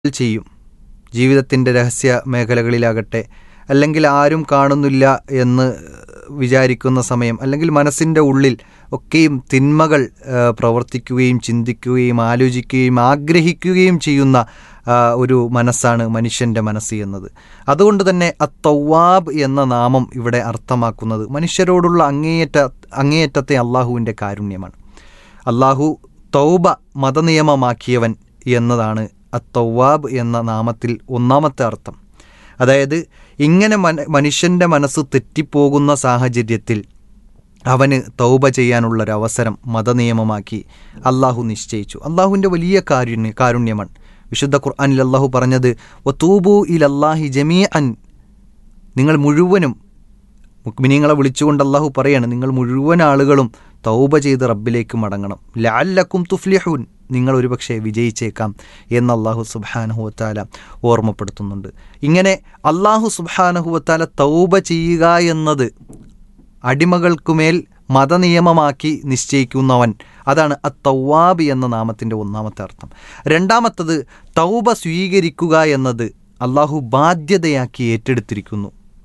ചെയ്യും ജീവിതത്തിൻ്റെ രഹസ്യ മേഖലകളിലാകട്ടെ അല്ലെങ്കിൽ ആരും കാണുന്നില്ല എന്ന് വിചാരിക്കുന്ന സമയം അല്ലെങ്കിൽ മനസ്സിൻ്റെ ഉള്ളിൽ ഒക്കെയും തിന്മകൾ ആ, പ്രവർത്തിക്കുകയും ചിന്തിക്കുകയും ആലോചിക്കുകയും ആഗ്രഹിക്കുകയും ചെയ്യുന്ന ആ, ഒരു മനസ്സാണ് മനുഷ്യൻ്റെ മനസ്സ് എന്നത് അതുകൊണ്ട് തന്നെ അത്തവാബ് എന്ന നാമം ഇവിടെ അർത്ഥമാക്കുന്നത് മനുഷ്യരോടുള്ള അങ്ങേയറ്റ അങ്ങേയറ്റത്തെ അള്ളാഹുവിൻ്റെ കാരുണ്യമാണ് അള്ളാഹു തൗബ മതനിയമമാക്കിയവൻ എന്നതാണ് അത്തവാബ് എന്ന നാമത്തിൽ ഒന്നാമത്തെ അർത്ഥം അതായത് ഇങ്ങനെ മന മനുഷ്യൻ്റെ മനസ്സ് തെറ്റിപ്പോകുന്ന സാഹചര്യത്തിൽ അവന് തൗബ ചെയ്യാനുള്ളൊരവസരം മതനിയമമാക്കി അള്ളാഹു നിശ്ചയിച്ചു അള്ളാഹുവിൻ്റെ വലിയ കാരുണ്യ കാരുണ്യമാണ് വിശുദ്ധ ഖുർആനിൽ അള്ളാഹു പറഞ്ഞത് ഒ തൂബു ഇൽ അള്ളാഹി ജമീ അൻ നിങ്ങൾ മുഴുവനും മുക്മിനീങ്ങളെ വിളിച്ചുകൊണ്ട് അള്ളാഹു പറയാണ് നിങ്ങൾ മുഴുവൻ ആളുകളും തൗബ ചെയ്ത് റബ്ബിലേക്ക് മടങ്ങണം ലാല്ലക്കും തുഫ്ലിഹൂൻ നിങ്ങൾ ഒരുപക്ഷെ വിജയിച്ചേക്കാം എന്ന് അള്ളാഹു സുബാനഹുവത്താല ഓർമ്മപ്പെടുത്തുന്നുണ്ട് ഇങ്ങനെ അള്ളാഹു സുബാനഹുവത്താല തൗബ ചെയ്യുക എന്നത് അടിമകൾക്കുമേൽ മതനിയമമാക്കി നിശ്ചയിക്കുന്നവൻ അതാണ് അത്തവാബ് എന്ന നാമത്തിൻ്റെ ഒന്നാമത്തെ അർത്ഥം രണ്ടാമത്തത് തൗബ സ്വീകരിക്കുക എന്നത് അള്ളാഹു ബാധ്യതയാക്കി ഏറ്റെടുത്തിരിക്കുന്നു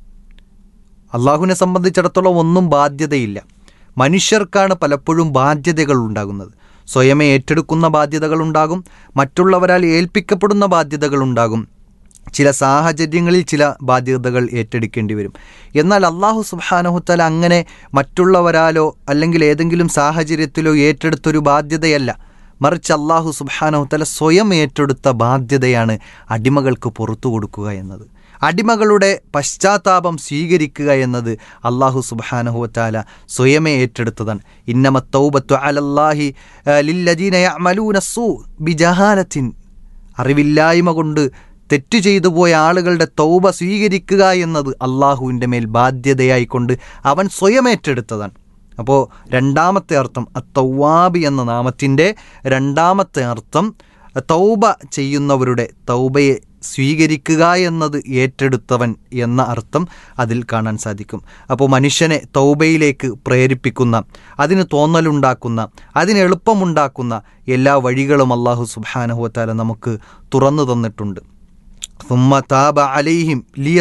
അള്ളാഹുവിനെ സംബന്ധിച്ചിടത്തോളം ഒന്നും ബാധ്യതയില്ല മനുഷ്യർക്കാണ് പലപ്പോഴും ബാധ്യതകൾ ഉണ്ടാകുന്നത് സ്വയമേ ഏറ്റെടുക്കുന്ന ബാധ്യതകളുണ്ടാകും മറ്റുള്ളവരാൽ ഏൽപ്പിക്കപ്പെടുന്ന ബാധ്യതകളുണ്ടാകും ചില സാഹചര്യങ്ങളിൽ ചില ബാധ്യതകൾ ഏറ്റെടുക്കേണ്ടി വരും എന്നാൽ അള്ളാഹു സുബാനഹുത്തല അങ്ങനെ മറ്റുള്ളവരാലോ അല്ലെങ്കിൽ ഏതെങ്കിലും സാഹചര്യത്തിലോ ഏറ്റെടുത്തൊരു ബാധ്യതയല്ല മറിച്ച് അള്ളാഹു സുബാനഹുത്തല സ്വയം ഏറ്റെടുത്ത ബാധ്യതയാണ് അടിമകൾക്ക് പുറത്തു കൊടുക്കുക എന്നത് അടിമകളുടെ പശ്ചാത്താപം സ്വീകരിക്കുക എന്നത് അള്ളാഹു സുബാനഹുവത്താല സ്വയമേ ഏറ്റെടുത്തതാണ് ഇന്നമ തൗബത്തു അലല്ലാഹി ലില്ലദീന യഅമലൂന സൂ ബിജഹാലത്തിൻ അറിവില്ലായ്മ കൊണ്ട് തെറ്റു ചെയ്തു പോയ ആളുകളുടെ തൗബ സ്വീകരിക്കുക എന്നത് അള്ളാഹുവിൻ്റെ മേൽ ബാധ്യതയായിക്കൊണ്ട് അവൻ സ്വയം ഏറ്റെടുത്തതാണ് അപ്പോൾ രണ്ടാമത്തെ അർത്ഥം അത്തവാബി എന്ന നാമത്തിൻ്റെ രണ്ടാമത്തെ അർത്ഥം തൗബ ചെയ്യുന്നവരുടെ തൗബയെ സ്വീകരിക്കുക എന്നത് ഏറ്റെടുത്തവൻ എന്ന അർത്ഥം അതിൽ കാണാൻ സാധിക്കും അപ്പോൾ മനുഷ്യനെ തൗബയിലേക്ക് പ്രേരിപ്പിക്കുന്ന അതിന് തോന്നലുണ്ടാക്കുന്ന അതിന് എളുപ്പമുണ്ടാക്കുന്ന എല്ലാ വഴികളും അള്ളാഹു സുബാനഹുവത്താല നമുക്ക് തുറന്നു തന്നിട്ടുണ്ട് ثم تاب عليهم لي